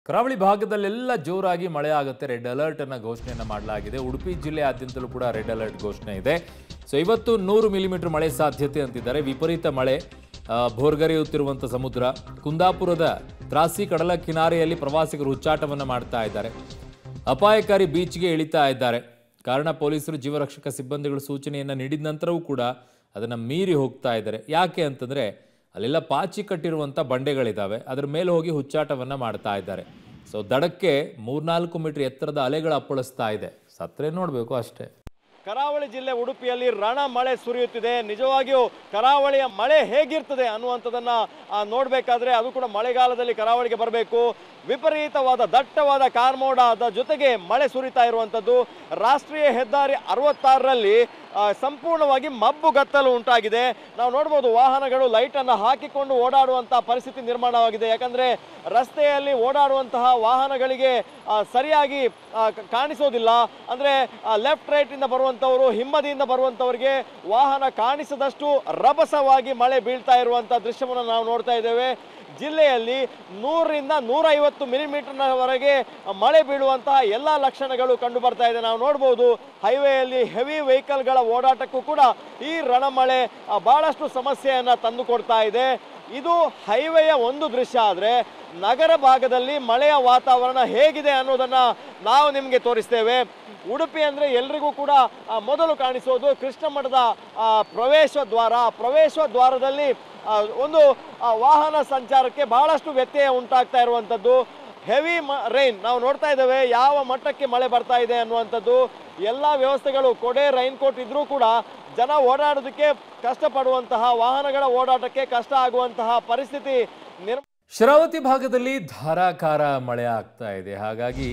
ಕರಾವಳಿ ಭಾಗದಲ್ಲೆಲ್ಲ ಜೋರಾಗಿ ಮಳೆ ಆಗುತ್ತೆ ರೆಡ್ ಅಲರ್ಟ್ ಅನ್ನ ಘೋಷಣೆಯನ್ನ ಮಾಡಲಾಗಿದೆ ಉಡುಪಿ ಜಿಲ್ಲೆಯಾದ್ಯಂತಲೂ ಕೂಡ ರೆಡ್ ಅಲರ್ಟ್ ಘೋಷಣೆ ಇದೆ ಸೊ ಇವತ್ತು ನೂರು ಮಿಲಿಮೀಟರ್ ಮಳೆ ಸಾಧ್ಯತೆ ಅಂತಿದ್ದಾರೆ ವಿಪರೀತ ಮಳೆ ಆ, ಭೋರ್ಗರೆಯುತ್ತಿರುವಂಥ ಸಮುದ್ರ ಕುಂದಾಪುರದ ತ್ರಾಸಿ ಕಡಲ ಕಿನಾರೆಯಲ್ಲಿ ಪ್ರವಾಸಿಗರು ಹುಚ್ಚಾಟವನ್ನು ಮಾಡ್ತಾ ಇದ್ದಾರೆ ಅಪಾಯಕಾರಿ ಬೀಚ್ಗೆ ಇಳಿತಾ ಇದ್ದಾರೆ ಕಾರಣ ಪೊಲೀಸರು ಜೀವರಕ್ಷಕ ಸಿಬ್ಬಂದಿಗಳು ಸೂಚನೆಯನ್ನು ನೀಡಿದ ನಂತರವೂ ಕೂಡ ಅದನ್ನು ಮೀರಿ ಹೋಗ್ತಾ ಇದ್ದಾರೆ ಯಾಕೆ ಅಂತಂದರೆ ಅಲ್ಲೆಲ್ಲ ಪಾಚಿ ಕಟ್ಟಿರುವಂಥ ಬಂಡೆಗಳಿದ್ದಾವೆ ಅದ್ರ ಮೇಲೆ ಹೋಗಿ ಹುಚ್ಚಾಟವನ್ನು ಮಾಡ್ತಾ ಇದ್ದಾರೆ ಸೊ ದಡಕ್ಕೆ ಮೂರ್ನಾಲ್ಕು ಮೀಟರ್ ಎತ್ತರದ ಅಲೆಗಳು ಅಪ್ಪಳಿಸ್ತಾ ಇದೆ ಸತ್ರೆ ನೋಡಬೇಕು ಅಷ್ಟೇ ಕರಾವಳಿ ಜಿಲ್ಲೆ ಉಡುಪಿಯಲ್ಲಿ ರಣ ಮಳೆ ಸುರಿಯುತ್ತಿದೆ ನಿಜವಾಗಿಯೂ ಕರಾವಳಿಯ ಮಳೆ ಹೇಗಿರ್ತದೆ ಅನ್ನುವಂಥದ್ದನ್ನ ಆ, ನೋಡ್ಬೇಕಾದ್ರೆ ಅದು ಕೂಡ ಮಳೆಗಾಲದಲ್ಲಿ ಕರಾವಳಿಗೆ ಬರಬೇಕು ವಿಪರೀತವಾದ ದಟ್ಟವಾದ ಕಾರ್ಮೋಡದ ಜೊತೆಗೆ ಮಳೆ ಸುರಿತಾ ಇರುವಂಥದ್ದು ರಾಷ್ಟ್ರೀಯ ಹೆದ್ದಾರಿ ಅರವತ್ತಾರರಲ್ಲಿ ಆ, ಸಂಪೂರ್ಣವಾಗಿ ಮಬ್ಬು ಗತ್ತಲು ಉಂಟಾಗಿದೆ ನಾವು ನೋಡ್ಬೋದು ವಾಹನಗಳು ಲೈಟನ್ನು ಹಾಕಿಕೊಂಡು ಓಡಾಡುವಂತಹ ಪರಿಸ್ಥಿತಿ ನಿರ್ಮಾಣವಾಗಿದೆ ಯಾಕಂದ್ರೆ ರಸ್ತೆಯಲ್ಲಿ ಓಡಾಡುವಂತಹ ವಾಹನಗಳಿಗೆ ಆ, ಸರಿಯಾಗಿ ಆ, ಕ- ಕಾಣಿಸೋದಿಲ್ಲ ಅಂದ್ರೆ ಲೆಫ್ಟ್ ರೈಟ್ ಇಂದ ಬರುವಂತವರು ಹಿಂಬದಿಯಿಂದ ಬರುವಂತವರಿಗೆ ವಾಹನ ಕಾಣಿಸದಷ್ಟು ರಭಸವಾಗಿ ಮಳೆ ಬೀಳ್ತಾ ಇರುವಂತಹ ದೃಶ್ಯವನ್ನು ನಾವು ನೋಡ್ತಾ ಇದ್ದೇವೆ ಜಿಲ್ಲೆಯಲ್ಲಿ ನೂರರಿಂದ ನೂರೈವತ್ತು ಮಿಲಿಮೀಟರ್ನವರೆಗೆ ಮಳೆ ಬೀಳುವಂತಹ ಎಲ್ಲ ಲಕ್ಷಣಗಳು ಕಂಡು ಬರ್ತಾ ಇದೆ ನಾವು ನೋಡ್ಬೋದು ಹೈವೇಯಲ್ಲಿ ಹೆವಿ ವೆಹಿಕಲ್ಗಳ ಓಡಾಟಕ್ಕೂ ಕೂಡ ಈ ರಣಮಳೆ ಆ, ಬಹಳಷ್ಟು ಸಮಸ್ಯೆಯನ್ನು ತಂದು ಕೊಡ್ತಾ ಇದೆ ಇದು ಹೈವೇಯ ಒಂದು ದೃಶ್ಯ ಆದರೆ ನಗರ ಭಾಗದಲ್ಲಿ ಮಳೆಯ ವಾತಾವರಣ ಹೇಗಿದೆ ಅನ್ನೋದನ್ನ ನಾವು ನಿಮಗೆ ತೋರಿಸ್ತೇವೆ ಉಡುಪಿ ಅಂದರೆ ಎಲ್ರಿಗೂ ಕೂಡ ಆ, ಮೊದಲು ಕಾಣಿಸೋದು ಕೃಷ್ಣ ಮಠದ ಆ, ಪ್ರವೇಶ ದ್ವಾರ ಆ ಪ್ರವೇಶ ದ್ವಾರದಲ್ಲಿ ಆ, ಒಂದು ಆ, ವಾಹನ ಸಂಚಾರಕ್ಕೆ ಬಹಳಷ್ಟು ವ್ಯತ್ಯಯ ಉಂಟಾಗ್ತಾ ಇರುವಂಥದ್ದು ಹೆವಿ ಮ ರೈನ್ ನಾವು ನೋಡ್ತಾ ಇದ್ದೇವೆ ಯಾವ ಮಟ್ಟಕ್ಕೆ ಮಳೆ ಬರ್ತಾ ಇದೆ ಅನ್ನುವಂಥದ್ದು ಎಲ್ಲ ವ್ಯವಸ್ಥೆಗಳು ಕೊಡೆ ರೈನ್ ಕೋಟ್ ಇದ್ರೂ ಕೂಡ ಜನ ಓಡಾಡೋದಕ್ಕೆ ಕಷ್ಟಪಡುವಂತಹ ವಾಹನಗಳ ಓಡಾಟಕ್ಕೆ ಕಷ್ಟ ಆಗುವಂತಹ ಪರಿಸ್ಥಿತಿ ನಿರ್ ಶರಾವತಿ ಭಾಗದಲ್ಲಿ ಧಾರಾಕಾರ ಮಳೆ ಆಗ್ತಾ ಇದೆ ಹಾಗಾಗಿ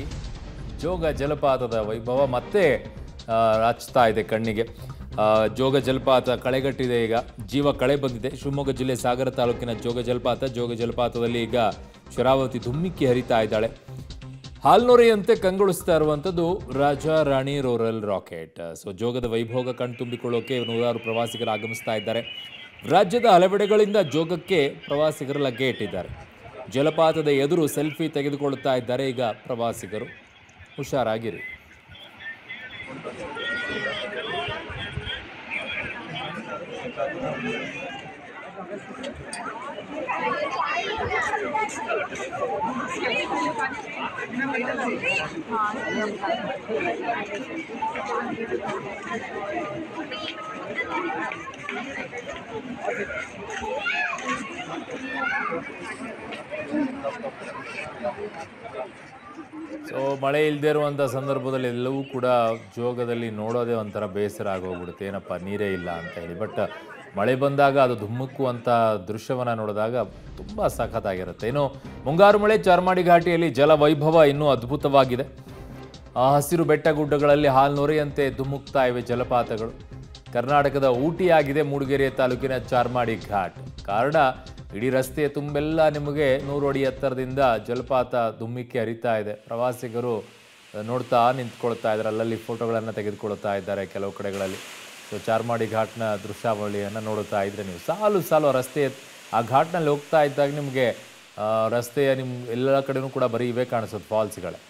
ಜೋಗ ಜಲಪಾತದ ವೈಭವ ಮತ್ತೆ ಆ, ರಾಚ್ತಾ ಇದೆ ಕಣ್ಣಿಗೆ ಆ, ಜೋಗ ಜಲಪಾತ ಕಳೆಗಟ್ಟಿದೆ ಈಗ ಜೀವ ಕಳೆ ಬಂದಿದೆ ಶಿವಮೊಗ್ಗ ಜಿಲ್ಲೆ ಸಾಗರ ತಾಲೂಕಿನ ಜೋಗ ಜಲಪಾತ ಜೋಗ ಜಲಪಾತದಲ್ಲಿ ಈಗ ಶರಾವತಿ ಧುಮ್ಮಿಕ್ಕಿ ಹರಿತಾ ಇದ್ದಾಳೆ ಹಾಲ್ನೊರೆಯಂತೆ ಕಂಗೊಳಿಸ್ತಾ ಇರುವಂಥದ್ದು ರಾಜ ರಾಣಿ ರೋರಲ್ ರಾಕೆಟ್ ಸೊ ಜೋಗದ ವೈಭೋಗ ಕಣ್ತುಂಬಿಕೊಳ್ಳೋಕೆ ನೂರಾರು ಪ್ರವಾಸಿಗರು ಆಗಮಿಸ್ತಾ ಇದ್ದಾರೆ ರಾಜ್ಯದ ಹಲವೆಡೆಗಳಿಂದ ಜೋಗಕ್ಕೆ ಪ್ರವಾಸಿಗರು ಲಗ್ಗೆ ಇಟ್ಟಿದ್ದಾರೆ ಜಲಪಾತದ ಎದುರು ಸೆಲ್ಫಿ ತೆಗೆದುಕೊಳ್ಳುತ್ತಾ ಇದ್ದಾರೆ ಈಗ ಪ್ರವಾಸಿಗರು ಹುಷಾರಾಗಿರಿ ಸೊ ಮಳೆ ಇಲ್ಲದೆ ಇರುವಂಥ ಸಂದರ್ಭದಲ್ಲಿ ಎಲ್ಲವೂ ಕೂಡ ಜೋಗದಲ್ಲಿ ನೋಡೋದೇ ಒಂಥರ ಬೇಸರ ಆಗೋಗ್ಬಿಡುತ್ತೆ ಏನಪ್ಪ ನೀರೇ ಇಲ್ಲ ಅಂತ ಹೇಳಿ ಬಟ್ ಮಳೆ ಬಂದಾಗ ಅದು ಧುಮ್ಮುಕ್ಕುವಂಥ ದೃಶ್ಯವನ್ನು ನೋಡಿದಾಗ ತುಂಬ ಸಖತ್ತಾಗಿರುತ್ತೆ ಇನ್ನು ಮುಂಗಾರು ಮಳೆ ಚಾರ್ಮಾಡಿ ಘಾಟಿಯಲ್ಲಿ ಜಲ ವೈಭವ ಇನ್ನೂ ಅದ್ಭುತವಾಗಿದೆ ಆ ಹಸಿರು ಬೆಟ್ಟ ಗುಡ್ಡಗಳಲ್ಲಿ ಹಾಲ್ನೊರೆಯಂತೆ ಧುಮುಕ್ತಾ ಇವೆ ಜಲಪಾತಗಳು ಕರ್ನಾಟಕದ ಊಟಿಯಾಗಿದೆ ಮೂಡಿಗೆರೆ ತಾಲೂಕಿನ ಚಾರ್ಮಾಡಿ ಘಾಟ್ ಕಾರಣ ಇಡೀ ರಸ್ತೆಯ ತುಂಬೆಲ್ಲ ನಿಮಗೆ ನೂರು ಅಡಿ ಎತ್ತರದಿಂದ ಜಲಪಾತ ಧುಮ್ಮಿಕ್ಕಿ ಹರಿತಾ ಇದೆ ಪ್ರವಾಸಿಗರು ಅಹ್, ನೋಡ್ತಾ ನಿಂತ್ಕೊಳ್ತಾ ಇದ್ದಾರೆ ಅಲ್ಲಲ್ಲಿ ಫೋಟೋಗಳನ್ನು ತೆಗೆದುಕೊಳ್ತಾ ಇದ್ದಾರೆ ಕೆಲವು ಕಡೆಗಳಲ್ಲಿ ಸೊ ಚಾರ್ಮಾಡಿ ಘಾಟ್ನ ದೃಶ್ಯಾವಳಿಯನ್ನು ನೋಡುತ್ತಾ ಇದ್ರೆ ನೀವು ಸಾಲು ಸಾಲು ಆ ರಸ್ತೆ ಆ ಘಾಟ್ನಲ್ಲಿ ಹೋಗ್ತಾ ಇದ್ದಾಗ ನಿಮಗೆ ಆ, ರಸ್ತೆಯ ನಿಮ್ಮ ಎಲ್ಲ ಕಡೆನೂ ಕೂಡ ಬರೀ ಇವೇ ಕಾಣಿಸೋದು ಫಾಲ್ಸ್ಗಳೇ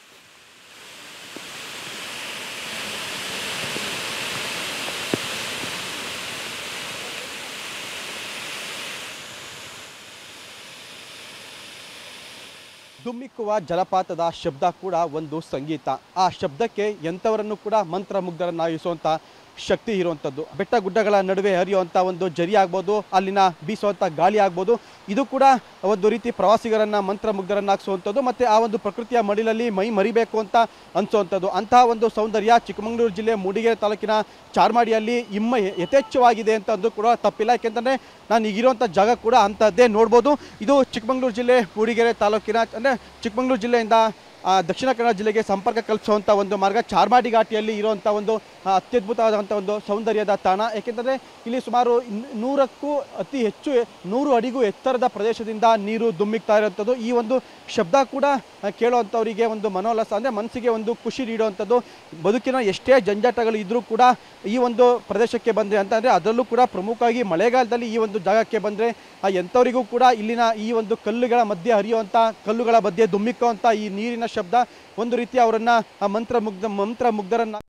ಧುಮ್ಮಿಕ್ಕುವ ಜಲಪಾತದ ಶಬ್ದ ಕೂಡ ಒಂದು ಸಂಗೀತ ಆ ಶಬ್ದಕ್ಕೆ ಎಂಥವರನ್ನು ಕೂಡ ಮಂತ್ರಮುಗ್ಧರನ್ನಾಗಿಸುವಂಥ ಶಕ್ತಿ ಇರುವಂಥದ್ದು ಬೆಟ್ಟ ಗುಡ್ಡಗಳ ನಡುವೆ ಹರಿಯುವಂಥ ಒಂದು ಜರಿ ಆಗ್ಬೋದು ಅಲ್ಲಿನ ಬೀಸುವಂಥ ಗಾಳಿ ಆಗ್ಬೋದು ಇದು ಕೂಡ ಒಂದು ರೀತಿ ಪ್ರವಾಸಿಗರನ್ನ ಮಂತ್ರಮುಗ್ಧರನ್ನಾಗಿಸುವಂಥದ್ದು ಮತ್ತು ಆ ಒಂದು ಪ್ರಕೃತಿಯ ಮಡಿಲಲ್ಲಿ ಮೈ ಮರಿಬೇಕು ಅಂತ ಅನಿಸುವಂಥದ್ದು ಅಂತಹ ಒಂದು ಸೌಂದರ್ಯ ಚಿಕ್ಕಮಗಳೂರು ಜಿಲ್ಲೆ ಮೂಡಿಗೆರೆ ತಾಲೂಕಿನ ಚಾರ್ಮಾಡಿಯಲ್ಲಿ ಇಮ್ಮ ಯಥೇಚ್ಛವಾಗಿದೆ ಅಂತ ಅಂದು ಕೂಡ ತಪ್ಪಿಲ್ಲ ಯಾಕೆಂತಂದರೆ ನಾನು ಈಗಿರುವಂಥ ಜಾಗ ಕೂಡ ಅಂಥದ್ದೇ ನೋಡ್ಬೋದು ಇದು ಚಿಕ್ಕಮಗಳೂರು ಜಿಲ್ಲೆ ಮೂಡಿಗೆರೆ ತಾಲೂಕಿನ ಅಂದರೆ ಚಿಕ್ಕಮಗಳೂರು ಜಿಲ್ಲೆಯಿಂದ ಆ, ದಕ್ಷಿಣ ಕನ್ನಡ ಜಿಲ್ಲೆಗೆ ಸಂಪರ್ಕ ಕಲ್ಪಿಸುವಂಥ ಒಂದು ಮಾರ್ಗ ಚಾರ್ಮಾಡಿ ಘಾಟಿಯಲ್ಲಿ ಇರುವಂಥ ಒಂದು ಆ, ಅತ್ಯದ್ಭುತವಾದಂಥ ಒಂದು ಸೌಂದರ್ಯದ ತಾಣ ಏಕೆಂದರೆ ಇಲ್ಲಿ ಸುಮಾರು ಇನ್- ನೂರಕ್ಕೂ ಅತಿ ಹೆಚ್ಚು ನೂರು ಅಡಿಗೂ ಎತ್ತರದ ಪ್ರದೇಶದಿಂದ ನೀರು ಧುಮ್ಮಿಕ್ತಾ ಇರುವಂಥದ್ದು ಈ ಒಂದು ಶಬ್ದ ಕೂಡ ಕೇಳುವಂಥವರಿಗೆ ಒಂದು ಮನೋಲ್ಲಾಸ ಅಂದರೆ ಮನಸ್ಸಿಗೆ ಒಂದು ಖುಷಿ ನೀಡುವಂಥದ್ದು ಬದುಕಿನ ಎಷ್ಟೇ ಜಂಜಾಟಗಳು ಇದ್ದರೂ ಕೂಡ ಈ ಒಂದು ಪ್ರದೇಶಕ್ಕೆ ಬಂದರೆ ಅಂತಂದರೆ ಅದರಲ್ಲೂ ಕೂಡ ಪ್ರಮುಖವಾಗಿ ಮಳೆಗಾಲದಲ್ಲಿ ಈ ಒಂದು ಜಾಗಕ್ಕೆ ಬಂದರೆ ಎಂಥವರಿಗೂ ಕೂಡ ಇಲ್ಲಿನ ಈ ಒಂದು ಕಲ್ಲುಗಳ ಮಧ್ಯೆ ಹರಿಯುವಂಥ ಕಲ್ಲುಗಳ ಮಧ್ಯೆ ದುಮ್ಮಿಕ್ಕುವಂಥ ಈ ನೀರಿನ ಶಬ್ದ ಒಂದು ರೀತಿ ಅವರನ್ನು ಮಂತ್ರಮುಗ್ಧ ಮಂತ್ರಮುಗ್ಧರನ್ನ